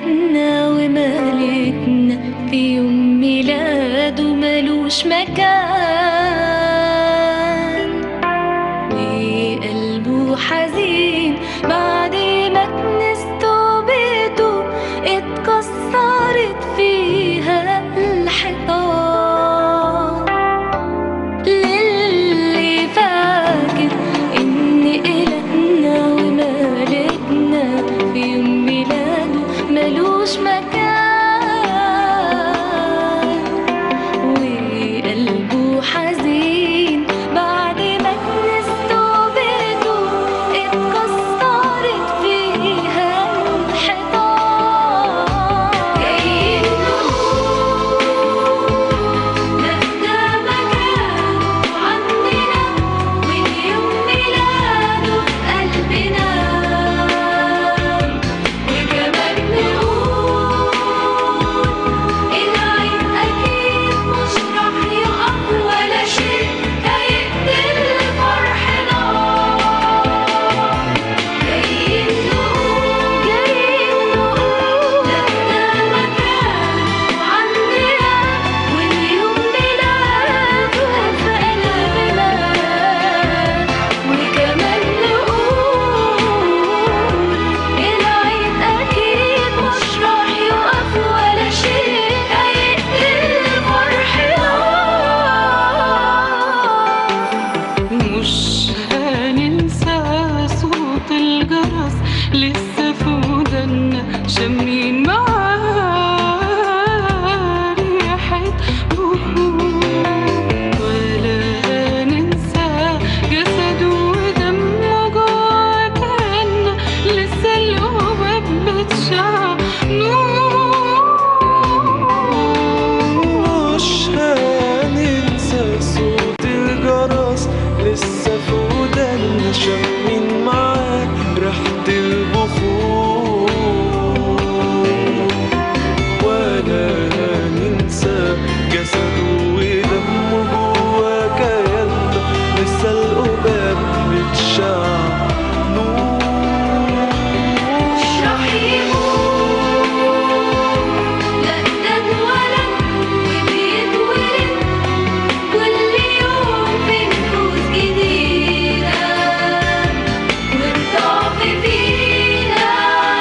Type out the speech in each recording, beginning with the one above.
إلهنا ومالكنا في يوم ميلاده ملوش مكان وقلبه حزين بعد ما كنسته بيته اتكسرت فيها الحيطان للي فاكر إن إلهنا ومالكنا في يوم ميلاده ملوش مكان وقلبه حزين بعد ما كنسته بيته اتكسرت فيها الحيطان جايين نقول ده مكانه عندنا واليوم ميلاده في قلبنا وكمان نقول العيد أكيد مش راح يقف ولا شيء هيقتل فرحنا جايين نقول جايين نقول ده مكانه عندنا واليوم ميلاده في قلبنا وكمان نقول العيد أكيد مش راح يقف ولا شيء هيقتل فرحنا مش هننسى صوت الجرس لسه في ودنا شامين معاه ريحة بخور ولا هننسى جسده ودمه جوا كأن لسه القباب بتشع مش هننسى صوت الجرس لسه في ودنا شامين معاك ريحة البخور ولا هننسى جسده ودمه جوا كياننا لسه القباب بتشع نور مش راح يموت لا ده اتولد وبيتولد كل يوم في نفوس جديدة والضعف فينا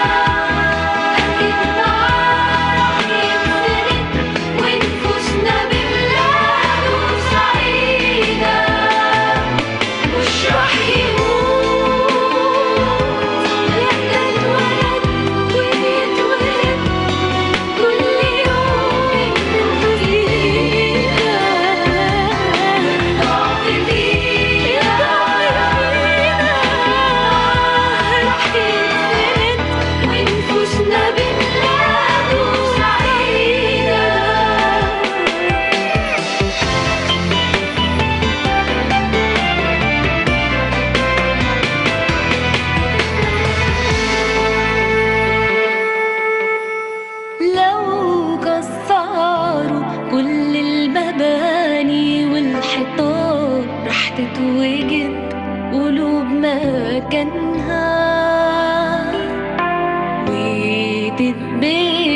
أكيد معاه راح يتسند ونفوسنا ببلاده سعيدة مش راح يموت لا ده اتولد ويتولد كل يوم بنفوس جديدة والضعف فينا راح يتسند ونفوسنا ببلاده سعيدة لو كسروا كل المباني والحيطان راح تتوجد قلوب مكانها وتتبني